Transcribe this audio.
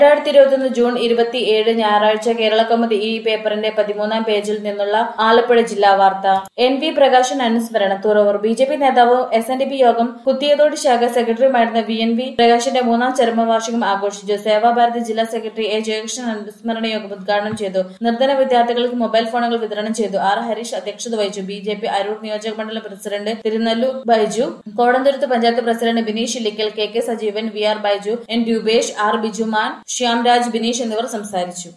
രണ്ടായിരത്തി ഇരുപത്തിയൊന്ന് ജൂൺ ഇരുപത്തിയേഴ് ഞായറാഴ്ച കേരളകൗമുദി ഈ പേപ്പറിന്റെ പതിമൂന്നാം പേജിൽ നിന്നുള്ള ആലപ്പുഴ ജില്ലാ വാർത്ത എൻ വി പ്രകാശൻ അനുസ്മരണം തുറവൂർ ബി ജെ പി നേതാവും S N D P Yogam Kuthiyathode ശാഖ സെക്രട്ടറിയുമായിരുന്ന വി എൻ വി പ്രകാശിന്റെ മൂന്നാം ചരമവാർഷികം ആഘോഷിച്ചു സേവാഭാരതി ജില്ലാ സെക്രട്ടറി എ ജയകൃഷ്ണൻ അനുസ്മരണ യോഗം ഉദ്ഘാടനം ചെയ്തു നിർധന വിദ്യാർത്ഥികൾക്ക് മൊബൈൽ ഫോണുകൾ വിതരണം ചെയ്തു ആർ ഹരീഷ് അധ്യക്ഷത വഹിച്ചു ബി ജെ പി അരൂർ നിയോജക മണ്ഡലം president Thirunelloor Baiju Kodanthuruthu panchayat president Bineesh Illickal K K Sajeevan V R Baiju N Roopesh R Bijuman Shyamraj Bineesh എന്നിവർ സംസാരിച്ചു